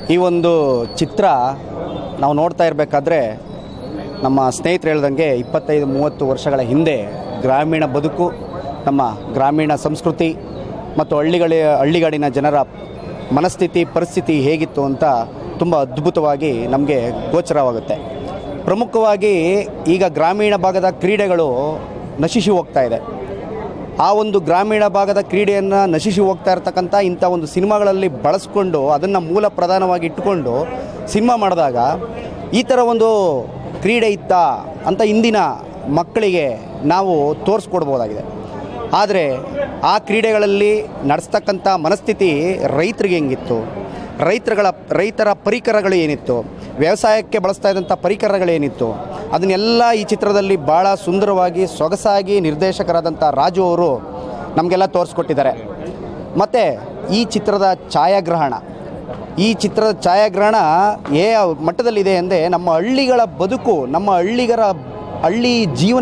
ಈ ಒಂದು ಚಿತ್ರ ನಾವು ನೋಡ್ತಾ ಇರಬೇಕಾದ್ರೆ ನಮ್ಮ ಸ್ನೇಹಿತರು ಹೇಳ್ದಂಗೆ ಇಪ್ಪತ್ತೈದು ಮೂವತ್ತು ವರ್ಷಗಳ ಹಿಂದೆ ಗ್ರಾಮೀಣ ಬದುಕು ನಮ್ಮ ಗ್ರಾಮೀಣ ಸಂಸ್ಕೃತಿ ಮತ್ತು ಹಳ್ಳಿಗಳ ಹಳ್ಳಿಗಾಡಿನ ಜನರ ಮನಸ್ಥಿತಿ ಪರಿಸ್ಥಿತಿ ಹೇಗಿತ್ತು ಅಂತ ತುಂಬ ಅದ್ಭುತವಾಗಿ ನಮಗೆ ಗೋಚರವಾಗುತ್ತೆ ಪ್ರಮುಖವಾಗಿ ಈಗ ಗ್ರಾಮೀಣ ಭಾಗದ ಕ್ರೀಡೆಗಳು ನಶಿಸಿ ಹೋಗ್ತಾ ಇದೆ ಆ ಒಂದು ಗ್ರಾಮೀಣ ಭಾಗದ ಕ್ರೀಡೆಯನ್ನು ನಶಿಸಿ ಹೋಗ್ತಾ ಇರ್ತಕ್ಕಂಥ ಇಂಥ ಒಂದು ಸಿನಿಮಾಗಳಲ್ಲಿ ಬಳಸ್ಕೊಂಡು ಅದನ್ನು ಮೂಲ ಪ್ರಧಾನವಾಗಿ ಇಟ್ಟುಕೊಂಡು ಸಿನಿಮಾ ಮಾಡಿದಾಗ ಈ ಥರ ಒಂದು ಕ್ರೀಡೆ ಇತ್ತ ಅಂತ ಇಂದಿನ ಮಕ್ಕಳಿಗೆ ನಾವು ತೋರಿಸ್ಕೊಡ್ಬೋದಾಗಿದೆ ಆದರೆ ಆ ಕ್ರೀಡೆಗಳಲ್ಲಿ ನಡೆಸ್ತಕ್ಕಂಥ ಮನಸ್ಥಿತಿ ರೈತರಿಗೆ ಹೆಂಗಿತ್ತು ರೈತರುಗಳ ರೈತರ ಪರಿಕರಗಳು ಏನಿತ್ತು ವ್ಯವಸಾಯಕ್ಕೆ ಬಳಸ್ತಾ ಇದ್ದಂಥ ಪರಿಕರಗಳೇನಿತ್ತು ಅದನ್ನೆಲ್ಲ ಈ ಚಿತ್ರದಲ್ಲಿ ಭಾಳ ಸುಂದರವಾಗಿ ಸೊಗಸಾಗಿ ನಿರ್ದೇಶಕರಾದಂಥ ರಾಜು ಅವರು ನಮಗೆಲ್ಲ ತೋರಿಸ್ಕೊಟ್ಟಿದ್ದಾರೆ ಮತ್ತು ಈ ಚಿತ್ರದ ಛಾಯಾಗ್ರಹಣ ಈ ಚಿತ್ರದ ಛಾಯಾಗ್ರಹಣ ಏ ಮಟ್ಟದಲ್ಲಿದೆ ಅಂದರೆ ನಮ್ಮ ಹಳ್ಳಿಗಳ ಬದುಕು ನಮ್ಮ ಹಳ್ಳಿಗರ ಹಳ್ಳಿ ಜೀವನ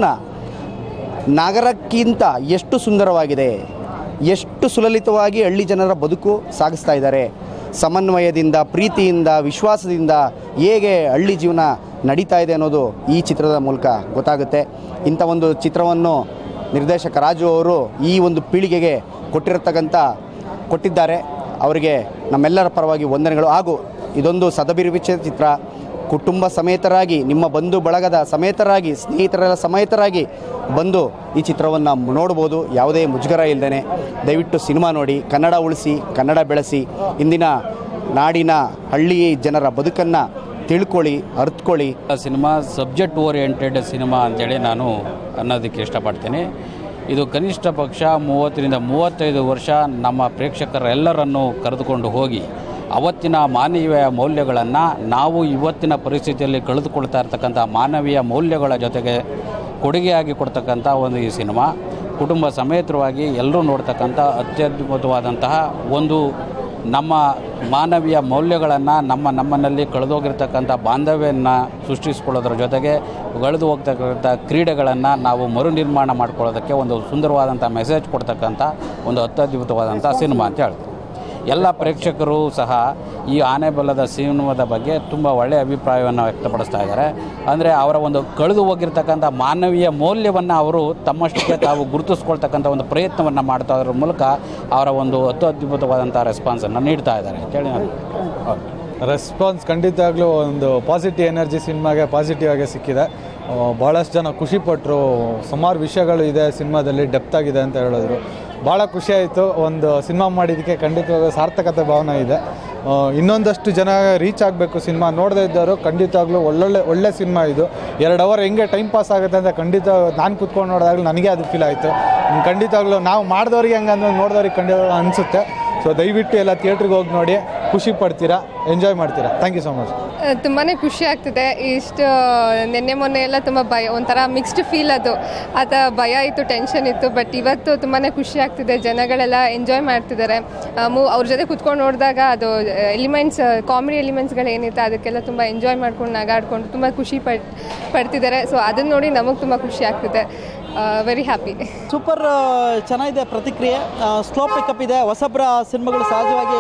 ನಗರಕ್ಕಿಂತ ಎಷ್ಟು ಸುಂದರವಾಗಿದೆ ಎಷ್ಟು ಸುಲಲಿತವಾಗಿ ಹಳ್ಳಿ ಜನರ ಬದುಕು ಸಾಗಿಸ್ತಾ ಇದ್ದಾರೆ ಸಮನ್ವಯದಿಂದ ಪ್ರೀತಿಯಿಂದ ವಿಶ್ವಾಸದಿಂದ ಹೇಗೆ ಹಳ್ಳಿ ಜೀವನ ನಡೀತಾ ಇದೆ ಅನ್ನೋದು ಈ ಚಿತ್ರದ ಮೂಲಕ ಗೊತ್ತಾಗುತ್ತೆ ಇಂಥ ಒಂದು ಚಿತ್ರವನ್ನು ನಿರ್ದೇಶಕ ರಾಜು ಅವರು ಈ ಒಂದು ಪೀಳಿಗೆಗೆ ಕೊಟ್ಟಿರತಕ್ಕಂಥ ಕೊಟ್ಟಿದ್ದಾರೆ ಅವರಿಗೆ ನಮ್ಮೆಲ್ಲರ ಪರವಾಗಿ ವಂದನೆಗಳು ಹಾಗೂ ಇದೊಂದು ಸದಭಿರುಚಿತ ಚಿತ್ರ ಕುಟುಂಬ ಸಮೇತರಾಗಿ ನಿಮ್ಮ ಬಂಧು ಬಳಗದ ಸಮೇತರಾಗಿ ಸ್ನೇಹಿತರೆಲ್ಲ ಸಮೇತರಾಗಿ ಬಂದು ಈ ಚಿತ್ರವನ್ನು ನೋಡ್ಬೋದು ಯಾವುದೇ ಮುಜುಗರ ಇಲ್ಲದೇ ದಯವಿಟ್ಟು ಸಿನಿಮಾ ನೋಡಿ ಕನ್ನಡ ಉಳಿಸಿ ಕನ್ನಡ ಬೆಳೆಸಿ ಇಂದಿನ ನಾಡಿನ ಹಳ್ಳಿ ಜನರ ಬದುಕನ್ನು ತಿಳ್ಕೊಳ್ಳಿ ಅರ್ಥಕೊಳ್ಳಿ ಸಿನಿಮಾ ಸಬ್ಜೆಕ್ಟ್ ಓರಿಯೆಂಟೆಡ್ ಸಿನಿಮಾ ಅಂತೇಳಿ ನಾನು ಅನ್ನೋದಕ್ಕೆ ಇಷ್ಟಪಡ್ತೀನಿ ಇದು ಕನಿಷ್ಠ ಪಕ್ಷ ಮೂವತ್ತರಿಂದ ಮೂವತ್ತೈದು ವರ್ಷ ನಮ್ಮ ಪ್ರೇಕ್ಷಕರೆಲ್ಲರನ್ನು ಕರೆದುಕೊಂಡು ಹೋಗಿ ಅವತ್ತಿನ ಮಾನವೀಯ ಮೌಲ್ಯಗಳನ್ನು ನಾವು ಇವತ್ತಿನ ಪರಿಸ್ಥಿತಿಯಲ್ಲಿ ಕಳೆದುಕೊಳ್ತಾ ಇರ್ತಕ್ಕಂಥ ಮಾನವೀಯ ಮೌಲ್ಯಗಳ ಜೊತೆಗೆ ಕೊಡುಗೆಯಾಗಿ ಕೊಡ್ತಕ್ಕಂಥ ಒಂದು ಈ ಸಿನಿಮಾ ಕುಟುಂಬ ಸಮೇತರವಾಗಿ ಎಲ್ಲರೂ ನೋಡ್ತಕ್ಕಂಥ ಅತ್ಯದ್ಭುತವಾದಂತಹ ಒಂದು ನಮ್ಮ ಮಾನವೀಯ ಮೌಲ್ಯಗಳನ್ನು ನಮ್ಮ ನಮ್ಮನಲ್ಲಿ ಕಳೆದೋಗಿರ್ತಕ್ಕಂಥ ಬಾಂಧವ್ಯವನ್ನು ಸೃಷ್ಟಿಸ್ಕೊಳ್ಳೋದ್ರ ಜೊತೆಗೆ ಕಳೆದು ಹೋಗ್ತಕ್ಕಂಥ ಕ್ರೀಡೆಗಳನ್ನು ನಾವು ಮರುನಿರ್ಮಾಣ ಮಾಡ್ಕೊಳ್ಳೋದಕ್ಕೆ ಒಂದು ಸುಂದರವಾದಂಥ ಮೆಸೇಜ್ ಕೊಡ್ತಕ್ಕಂಥ ಒಂದು ಅತ್ಯದ್ಭುತವಾದಂಥ ಸಿನಿಮಾ ಅಂತ ಹೇಳ್ತೀವಿ ಎಲ್ಲ ಪ್ರೇಕ್ಷಕರು ಸಹ ಈ ಆನೆಬಲದ ಸಿನಿಮಾದ ಬಗ್ಗೆ ತುಂಬ ಒಳ್ಳೆಯ ಅಭಿಪ್ರಾಯವನ್ನು ವ್ಯಕ್ತಪಡಿಸ್ತಾ ಇದ್ದಾರೆ ಅಂದರೆ ಅವರ ಒಂದು ಕಳೆದು ಹೋಗಿರ್ತಕ್ಕಂಥ ಮಾನವೀಯ ಮೌಲ್ಯವನ್ನು ಅವರು ತಮ್ಮಷ್ಟಕ್ಕೆ ತಾವು ಗುರುತಿಸ್ಕೊಳ್ತಕ್ಕಂಥ ಒಂದು ಪ್ರಯತ್ನವನ್ನು ಮಾಡ್ತಾ ಇರೋದ್ರ ಮೂಲಕ ಅವರ ಒಂದು ಅತ್ಯದ್ಭುತವಾದಂಥ ರೆಸ್ಪಾನ್ಸನ್ನು ನೀಡ್ತಾ ಇದ್ದಾರೆ ಅಂತೇಳಿ ನಾನು ಹೌದು ರೆಸ್ಪಾನ್ಸ್ ಖಂಡಿತವಾಗ್ಲೂ ಒಂದು ಪಾಸಿಟಿವ್ ಎನರ್ಜಿ ಸಿನಿಮಾಗೆ ಪಾಸಿಟಿವ್ ಆಗಿ ಸಿಕ್ಕಿದೆ ಆ, ಭಾಳಷ್ಟು ಜನ ಖುಷಿಪಟ್ಟರು ಸುಮಾರು ವಿಷಯಗಳು ಇದೆ ಸಿನಿಮಾದಲ್ಲಿ ಡೆಪ್ತ್ ಆಗಿದೆ ಅಂತ ಹೇಳಿದ್ರು ಭಾಳ ಖುಷಿ ಆಯಿತು ಒಂದು ಸಿನಿಮಾ ಮಾಡಿದ್ದಕ್ಕೆ ಖಂಡಿತವಾಗ್ಲೂ ಸಾರ್ಥಕತೆ ಭಾವನೆ ಇದೆ ಆ, ಇನ್ನೊಂದಷ್ಟು ಜನ ರೀಚ್ ಆಗಬೇಕು ಸಿನಿಮಾ ನೋಡದೇ ಇದ್ದವರು ಖಂಡಿತವಾಗ್ಲೂ ಒಳ್ಳೊಳ್ಳೆ ಒಳ್ಳೆ ಸಿನಿಮಾ ಇದು ಎರಡು ಅವರ್ ಹೆಂಗೆ ಟೈಮ್ ಪಾಸ್ ಆಗುತ್ತೆ ಅಂತ ಖಂಡಿತ ನಾನು ಕುತ್ಕೊಂಡು ನೋಡಿದಾಗಲೂ ನನಗೆ ಅದು ಫೀಲ್ ಆಯಿತು ಖಂಡಿತವಾಗ್ಲೂ ನಾವು ಮಾಡಿದವ್ರಿಗೆ ಹಂಗೆ ಅಂದ್ರೆ ನೋಡಿದವ್ರಿಗೆ ಖಂಡಿತ ಅನಿಸುತ್ತೆ ಸೊ ದಯವಿಟ್ಟು ಎಲ್ಲ ಥಿಯೇಟ್ರಿಗೆ ಹೋಗಿ ನೋಡಿ ಖುಷಿ ಪಡ್ತೀರಾ ಎಂಜಾಯ್ ಮಾಡ್ತೀರಾ ಥ್ಯಾಂಕ್ ಯು ಸೊ ಮಚ್ ತುಂಬಾ ಖುಷಿ ಆಗ್ತಿದೆ ಇಷ್ಟು ನಿನ್ನೆ ಮೊನ್ನೆ ಎಲ್ಲ ತುಂಬ ಭಯ ಒಂಥರ ಮಿಕ್ಸ್ಡ್ ಫೀಲ್ ಅದು ಆತ ಭಯ ಇತ್ತು ಟೆನ್ಷನ್ ಇತ್ತು ಬಟ್ ಇವತ್ತು ತುಂಬಾ ಖುಷಿ ಆಗ್ತಿದೆ ಜನಗಳೆಲ್ಲ ಎಂಜಾಯ್ ಮಾಡ್ತಿದ್ದಾರೆ ಮೂ ಅವ್ರ ಜೊತೆ ಕುತ್ಕೊಂಡು ನೋಡಿದಾಗ ಅದು ಎಲಿಮೆಂಟ್ಸ್ ಕಾಮಿಡಿ ಎಲಿಮೆಂಟ್ಸ್ಗಳು ಏನಿತ್ತು ಅದಕ್ಕೆಲ್ಲ ತುಂಬ ಎಂಜಾಯ್ ಮಾಡ್ಕೊಂಡು ನಗಾಡ್ಕೊಂಡು ತುಂಬ ಖುಷಿ ಪಡ್ ಪಡ್ತಿದ್ದಾರೆ ಸೊ ಅದನ್ನು ನೋಡಿ ನಮಗೆ ತುಂಬ ಖುಷಿ ಆಗ್ತಿದೆ ವೆರಿ ಹ್ಯಾಪಿ ಸೂಪರ್ ಆ, ಚೆನ್ನಾಗಿದೆ ಪ್ರತಿಕ್ರಿಯೆ ಸ್ಲೋ ಪಿಕಪ್ ಇದೆ ಹೊಸಬ್ರ ಸಿನಿಮಾಗಳು ಸಹಜವಾಗಿ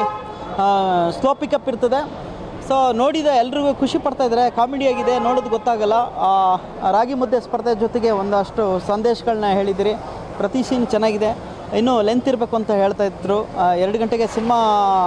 ಸ್ಲೋ ಪಿಕಪ್ ಇರ್ತದೆ ಸೊ ನೋಡಿದ ಎಲ್ರಿಗೂ ಖುಷಿ ಪಡ್ತಾ ಇದ್ದಾರೆ ಕಾಮಿಡಿ ಆಗಿದೆ ನೋಡೋದು ಗೊತ್ತಾಗಲ್ಲ ಆ, ರಾಗಿ ಮುದ್ದೆ ಸ್ಪರ್ಧೆ ಜೊತೆಗೆ ಒಂದಷ್ಟು ಸಂದೇಶಗಳನ್ನ ಹೇಳಿದಿರಿ ಪ್ರತಿ ಸೀನ್ ಚೆನ್ನಾಗಿದೆ ಇನ್ನೂ ಲೆಂತ್ ಇರಬೇಕು ಅಂತ ಹೇಳ್ತಾ ಇದ್ರು ಆ, ಎರಡು ಗಂಟೆಗೆ ಸಿನಿಮಾ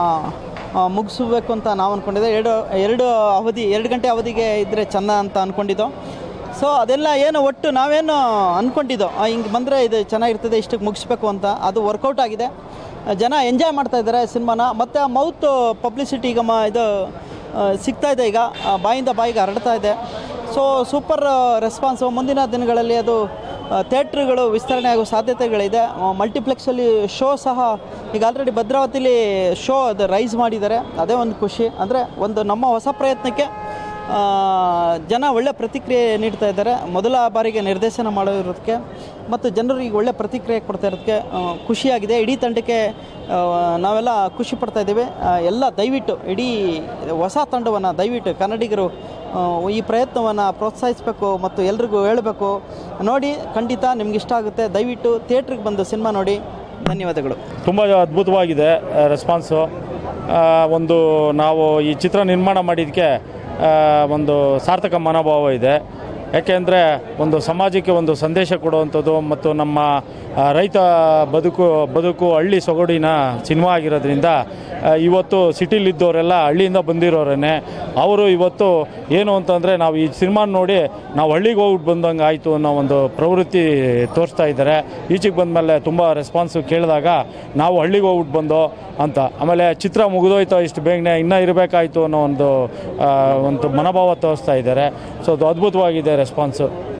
ಮುಗಿಸ್ಬೇಕು ಅಂತ ನಾವು ಅಂದ್ಕೊಂಡಿದ್ದೆ ಎರಡು ಎರಡು ಅವಧಿ ಎರಡು ಗಂಟೆ ಅವಧಿಗೆ ಇದ್ದರೆ ಚೆಂದ ಅಂತ ಅಂದ್ಕೊಂಡಿದ್ದೋ ಸೊ ಅದೆಲ್ಲ ಏನು ಒಟ್ಟು ನಾವೇನು ಅಂದ್ಕೊಂಡಿದ್ದೋ ಹಿಂಗೆ ಬಂದರೆ ಇದು ಚೆನ್ನಾಗಿರ್ತದೆ ಇಷ್ಟಕ್ಕೆ ಮುಗಿಸ್ಬೇಕು ಅಂತ ಅದು ವರ್ಕೌಟ್ ಆಗಿದೆ ಜನ ಎಂಜಾಯ್ ಮಾಡ್ತಾ ಇದ್ದಾರೆ ಸಿನಿಮಾನ ಮತ್ತು ಆ ಮೌತ್ ಪಬ್ಲಿಸಿಟಿ ಈಗ ಮ ಇದು ಆ, ಸಿಗ್ತಾ ಇದೆ ಈಗ ಆ, ಬಾಯಿಂದ ಬಾಯಿಗೆ ಹರಡ್ತಾ ಇದೆ ಸೊ ಸೂಪರ್ ರೆಸ್ಪಾನ್ಸು ಮುಂದಿನ ದಿನಗಳಲ್ಲಿ ಅದು ಥಿಯೇಟ್ರ್ಗಳು ವಿಸ್ತರಣೆ ಆಗೋ ಸಾಧ್ಯತೆಗಳಿದೆ ಮಲ್ಟಿಪ್ಲೆಕ್ಸಲ್ಲಿ ಶೋ ಸಹ ಈಗ ಆಲ್ರೆಡಿ ಭದ್ರಾವತಿಲಿ ಶೋ ಅದು ರೈಸ್ ಮಾಡಿದ್ದಾರೆ ಅದೇ ಒಂದು ಖುಷಿ ಅಂದರೆ ಒಂದು ನಮ್ಮ ಹೊಸ ಪ್ರಯತ್ನಕ್ಕೆ ಆ, ಜನ ಒಳ್ಳೆ ಪ್ರತಿಕ್ರಿಯೆ ನೀಡ್ತಾ ಇದ್ದಾರೆ ಮೊದಲ ಬಾರಿಗೆ ನಿರ್ದೇಶನ ಮಾಡಿರೋದಕ್ಕೆ ಮತ್ತು ಜನರು ಈಗ ಒಳ್ಳೆ ಪ್ರತಿಕ್ರಿಯೆ ಕೊಡ್ತಾ ಇರೋದಕ್ಕೆ ಆ, ಖುಷಿಯಾಗಿದೆ ಇಡೀ ತಂಡಕ್ಕೆ ಆ, ನಾವೆಲ್ಲ ಖುಷಿ ಪಡ್ತಾ ಇದ್ದೀವಿ ಆ, ಎಲ್ಲ ದಯವಿಟ್ಟು ಇಡೀ ಹೊಸ ತಂಡವನ್ನು ದಯವಿಟ್ಟು ಕನ್ನಡಿಗರು ಆ, ಈ ಪ್ರಯತ್ನವನ್ನು ಪ್ರೋತ್ಸಾಹಿಸಬೇಕು ಮತ್ತು ಎಲ್ರಿಗೂ ಹೇಳಬೇಕು ನೋಡಿ ಖಂಡಿತ ನಿಮ್ಗೆ ಇಷ್ಟ ಆಗುತ್ತೆ ದಯವಿಟ್ಟು ಥಿಯೇಟ್ರಿಗೆ ಬಂದು ಸಿನಿಮಾ ನೋಡಿ ಧನ್ಯವಾದಗಳು ತುಂಬ ಅದ್ಭುತವಾಗಿದೆ ರೆಸ್ಪಾನ್ಸು ಆ, ಒಂದು ನಾವು ಈ ಚಿತ್ರ ನಿರ್ಮಾಣ ಮಾಡಿದ್ದಕ್ಕೆ ಆ, ಒಂದು ಸಾರ್ಥಕ ಮನೋಭಾವ ಇದೆ ಯಾಕೆಂದರೆ ಒಂದು ಸಮಾಜಕ್ಕೆ ಒಂದು ಸಂದೇಶ ಕೊಡುವಂಥದ್ದು ಮತ್ತು ನಮ್ಮ ಆ, ರೈತ ಬದುಕು ಬದುಕು ಹಳ್ಳಿ ಸೊಗಡಿನ ಸಿನಿಮಾ ಆಗಿರೋದ್ರಿಂದ ಆ, ಇವತ್ತು ಸಿಟಿಲಿದ್ದವರೆಲ್ಲ ಹಳ್ಳಿಯಿಂದ ಬಂದಿರೋರೇ ಅವರು ಇವತ್ತು ಏನು ಅಂತಂದರೆ ನಾವು ಈ ಸಿನಿಮಾ ನೋಡಿ ನಾವು ಹಳ್ಳಿಗೆ ಹೋಗ್ಬಿಟ್ಟು ಬಂದಂಗೆ ಆಯಿತು ಅನ್ನೋ ಒಂದು ಪ್ರವೃತ್ತಿ ತೋರಿಸ್ತಾ ಇದ್ದಾರೆ ಈಚೆಗೆ ಬಂದಮೇಲೆ ತುಂಬ ರೆಸ್ಪಾನ್ಸು ಕೇಳಿದಾಗ ನಾವು ಹಳ್ಳಿಗೆ ಹೋಗ್ಬಿಟ್ಟು ಬಂದೋ ಅಂತ ಆಮೇಲೆ ಚಿತ್ರ ಮುಗಿದೋಯ್ತೋ ಇಷ್ಟು ಬೇಗನೆ ಇನ್ನೂ ಇರಬೇಕಾಯ್ತು ಅನ್ನೋ ಒಂದು ಆ, ಒಂದು ಮನೋಭಾವ ತೋರಿಸ್ತಾ ಇದ್ದಾರೆ ಸೊ ಅದು ಅದ್ಭುತವಾಗಿದೆ ರೆಸ್ಪಾನ್ಸು